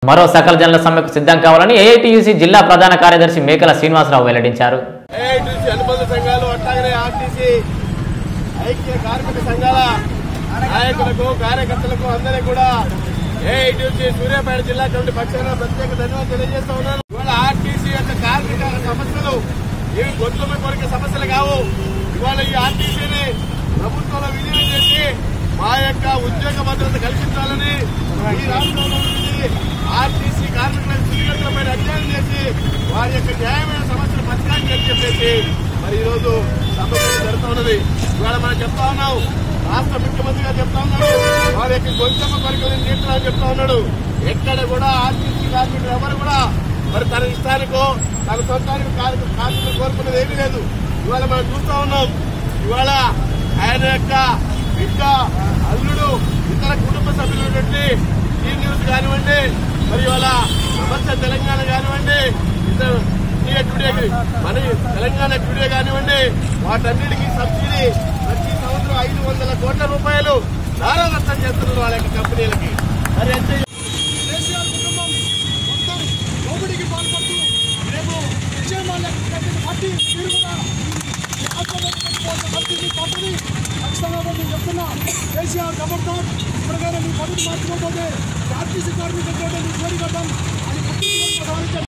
మరో సకల జనుల సమ్మెకు సిద్ధం కావాలని ఏఐటీయూసీ జిల్లా ప్రధాన కార్యదర్శి మేకల శ్రీనివాసరావు వెల్లడించారు ఏఐటీసీ అనుబంధ సంఘాలు అట్లాగనే ఆర్టీసీ ఐక్య కార్మిక సంఘాల నాయకులకు కార్యకర్తలకు అందరికీ కూడా ఏఐటీసీ సూర్యాపేట జిల్లా కమిటీ పక్షాన ప్రత్యేక ధన్యవాదాలు తెలియజేస్తా ఉన్నాను ఇవాళ ఆర్టీసీ యొక్క కార్మిక సమస్యలు ఇవి గొంతుమ కొరికే సమస్యలు కావు ఇవాళ ఈ ఆర్టీసీని ప్రభుత్వంలో విలీనం చేసి మా యొక్క ఉద్యోగ భద్రత కల్పించాలని ఈ రాష్ట్రంలో ఉన్నది ఆర్టీసీ కార్మికుల స్థితిగతులపై అధ్యయనం చేసి వారి యొక్క న్యాయమైన సమస్యలు పరిష్కారం చేసి చెప్పేసి మరి ఈ రోజు సభ జరుగుతూ ఉన్నది ఇవాళ మనం చెప్తా ఉన్నాం రాష్ట్ర ముఖ్యమంత్రి గారు చెప్తా ఉన్నాడు వారి యొక్క గొంతమ్మ కొరికలను తీర్చాలని చెప్తా ఉన్నాడు ఎక్కడ కూడా ఆర్టీసీ కార్మికులు ఎవరు కూడా మరి తన ఇష్టానికో తన సొంతానికి కార్మిక కార్మికులు కోరుకున్నది ఏమీ లేదు ఇవాళ మనం చూస్తా ఉన్నాం ఇవాళ ఆయన యొక్క బిడ్డ అల్లుడు ఇతర కుటుంబ సభ్యులు ఈ న్యూస్ కానివ్వండి మరి ఇవాళ సమస్య తెలంగాణ కానివ్వండి ఇతర ఇండియా టుడే మన తెలంగాణ టుడే కానివ్వండి వాటన్నిటికీ సబ్సిడీ ప్రతి సంవత్సరం ఐదు వందల కోట్ల రూపాయలు ధారాదత్తం చేస్తున్నారు వాళ్ళ యొక్క కంపెనీలకి మరి అంటే కేసీఆర్ కుటుంబం మొత్తం దోపిడీకి పాల్పడుతూ రేపు విజయమాల్య కట్టిన పార్టీ మీరు కూడా ఆత్మహత్య పెట్టుకోవాల్సిన పరిస్థితి తప్పని ఖచ్చితంగా నేను చెప్తున్నా కేసీఆర్ ఖబర్దార్ ఇప్పటికైనా మీ పద్ధతి మార్చుకోకపోతే ఆర్టీసీ కార్మికులతో మీ కోరికట్టం అని